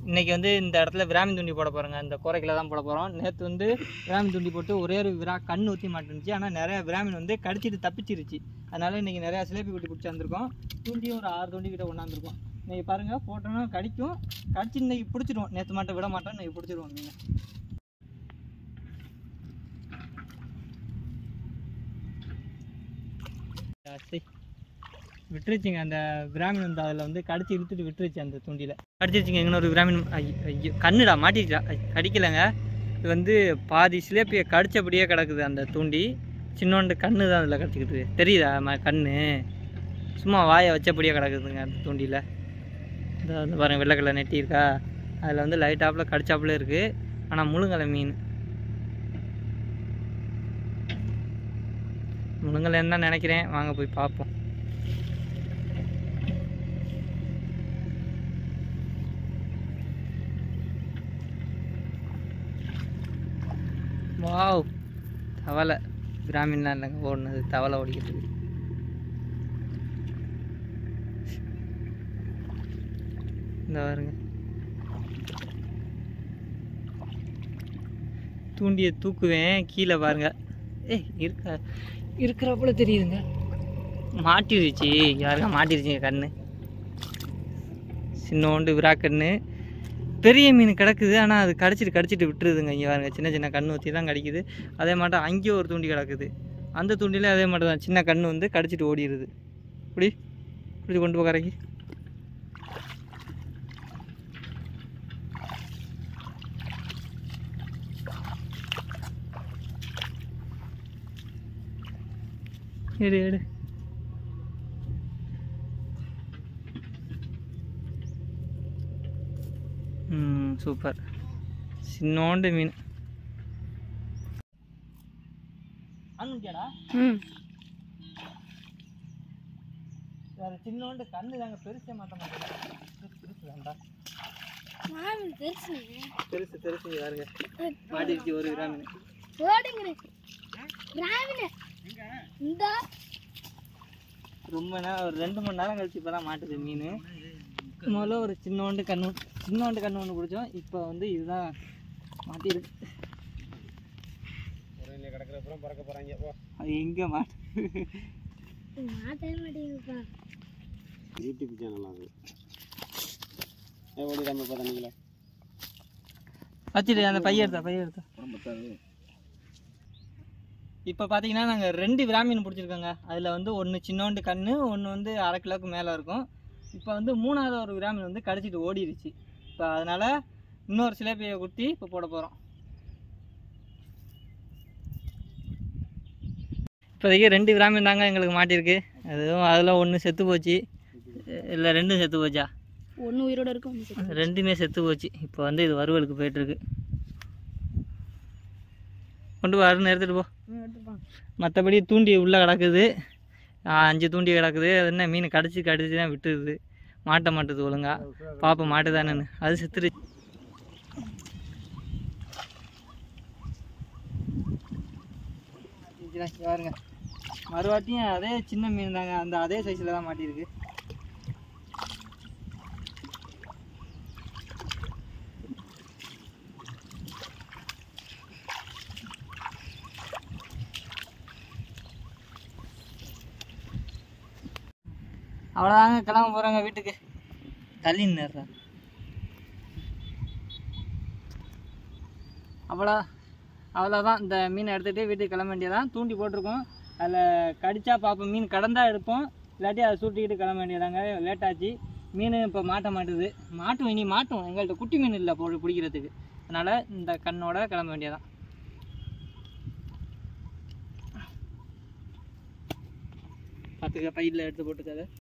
இன்னைக்கு வந்து இந்த இடத்துல விராமி துண்டி போட போகிறோங்க இந்த கோரைக்கில் தான் போட போகிறோம் நேற்று வந்து விராமி துண்டி போட்டு ஒரே ஒரு விரா கண் ஊற்றி மாட்டுருந்துச்சு ஆனால் நிறைய விராமின் வந்து கடிச்சிட்டு தப்பிச்சிருச்சு அதனால இன்னைக்கு நிறையா சிலேபி குட்டி பிடிச்சி வந்திருக்கோம் தூண்டியும் ஒரு ஆறு தூண்டி கிட்ட கொண்டாந்துருக்கோம் இன்னைக்கு பாருங்கள் போட்டோன்னா கடிக்கும் கடிச்சு இன்னைக்கு பிடிச்சிடுவோம் நேற்று மட்டும் விட மாட்டோம் இன்னைக்கு பிடிச்சிடுவோம் மீன் சரி விட்டுருச்சுங்க அந்த பிராமின் வந்து அதில் வந்து கடிச்சு இழுத்துட்டு விட்டுருச்சு அந்த தூண்டியில் கடிச்சிருச்சுங்க எங்கன்னு ஒரு பிராமின் ஐயோ ஐயோ கண்ணுடா மாட்டிருச்சா ஐ, கடிக்கலைங்க இது வந்து பாதி சிலேப்பியை கடிச்சபடியே கிடக்குது அந்த தூண்டி சின்னோண்டு கண்ணு தான் அதில் கடிச்சிக்கிட்டு தெரியுதா ம கண்ணு சும்மா வாயை வச்சபடியே கிடக்குதுங்க அந்த தூண்டியில் இந்த வந்து பாருங்க வெள்ளை கலர் நெட்டி இருக்கா அதில் வந்து லைட்டாப்பில் கடிச்சாப்புல இருக்குது ஆனால் முழுங்கலை மீன் முழுங்கலைன்னு தான் நினைக்கிறேன் வாங்க போய் பார்ப்போம் வாவ் தவளை பிராமின்லாம் இல்லைங்க ஓடுனது தவளை ஓடிக்கிட்டு இருக்கு இந்த பாருங்க தூண்டியை தூக்குவேன் கீழே பாருங்க ஏய் இருக்க இருக்கிறப்பல தெரியுதுங்க மாட்டிருச்சு யாருக்கா மாட்டிருச்சுங்க கண்ணு சின்னோண்டு விரா கண்ணு பெரிய மீன் கிடக்குது ஆனால் அது கடிச்சிட்டு கடிச்சிட்டு விட்டுருதுங்க இங்கே பாருங்க சின்ன சின்ன கண்ணு ஊற்றி தான் கடிக்குது அதே மாட்டம் அங்கேயும் ஒரு தூண்டி கிடக்குது அந்த தூண்டிலே அதே மாட்டம் தான் சின்ன கண்ணு வந்து கடிச்சிட்டு ஓடிடுது இப்படி இப்படி கொண்டு போய் கரைக்கு எடு எடு ம் சூப்பர் சின்னோண்டு மீன் அனுட்டியாடா ம் வேற சின்னோண்டு கண்ணு தாங்க பெருசே மாட்ட மாட்டேன் பெருசு வேண்டா மாமன் பெருசு பெருசு பெருசு இங்க பாருங்க மாட்டிருச்சு ஒரு கிராம் ஓடுங்க ராவின இந்த ரொம்ப நேரம் ஒரு ரெண்டு மணி நேரம் கழிச்சு இப்போ தான் மாட்டுது மீன் முதல்ல ஒரு சின்னோண்டு கண்ணு சின்னோண்டு கண்ணு ஒன்று பிடிச்சோம் இப்போ வந்து இதுதான் மாட்டிருக்கு அது எங்கே மாட்டு மாட்டவே மாட்டேங்குதுப்பா யூடியூப் சேனல் அது ஓடி நம்ம இப்போ தண்ணிங்களா வச்சுட்டு அந்த பைய எடுத்தா பைய எடுத்தா இப்போ பார்த்தீங்கன்னா நாங்கள் ரெண்டு விராமீன் பிடிச்சிருக்கோங்க அதில் வந்து ஒன்று சின்னோண்டு கண்ணு ஒன்று வந்து அரை கிலோவுக்கு மேலே இருக்கும் இப்போ வந்து மூணாவது ஒரு விராமீன் வந்து கடிச்சிட்டு ஓடிடுச்சு இப்போ அதனால் இன்னொரு சிலேபியை குத்தி இப்போ போட போகிறோம் இப்போதைக்கு ரெண்டு விராமீன் தாங்க எங்களுக்கு மாட்டியிருக்கு அதுவும் அதில் ஒன்று செத்து போச்சு இல்லை ரெண்டும் செத்து போச்சா ஒன்று உயிரோட இருக்கும் ஒன்று செத்து ரெண்டுமே செத்து போச்சு இப்போ வந்து இது வறுவலுக்கு போயிட்டுருக்கு கொண்டு போய் அருண் எடுத்துகிட்டு போ எடுத்துப்பான் மற்றபடி தூண்டி உள்ளே கிடக்குது ஆ, அஞ்சு தூண்டி கிடக்குது அது என்ன மீன் கடிச்சு கடிச்சு தான் விட்டுருது மாட்ட மாட்டுது ஒழுங்கா பாப்பா மாட்டுதானேன்னு அது செத்துரு பாருங்க மறுவாட்டியும் அதே சின்ன மீன் தாங்க அந்த அதே சைஸில் தான் மாட்டியிருக்கு அவ்வளோதாங்க கிளம்ப போகிறாங்க வீட்டுக்கு தள்ளி நிறுறா அவ்வளோ அவ்வளோதான் இந்த மீனை எடுத்துகிட்டு வீட்டுக்கு கிளம்ப வேண்டியதான் தூண்டி போட்டிருக்கோம் அதில் கடிச்சா பார்ப்போம் மீன் கடந்தா எடுப்போம் இல்லாட்டி அதை சூட்டிக்கிட்டு கிளம்ப வேண்டியதாங்க லேட் ஆச்சு மீன் இப்போ மாட்ட மாட்டுது மாட்டும் இனி மாட்டும் எங்கள்கிட்ட குட்டி மீன் இல்லை போ பிடிக்கிறதுக்கு அதனால் இந்த கண்ணோட கிளம்ப வேண்டியதான் பார்த்துக்க பையில் எடுத்து போட்டுக்காத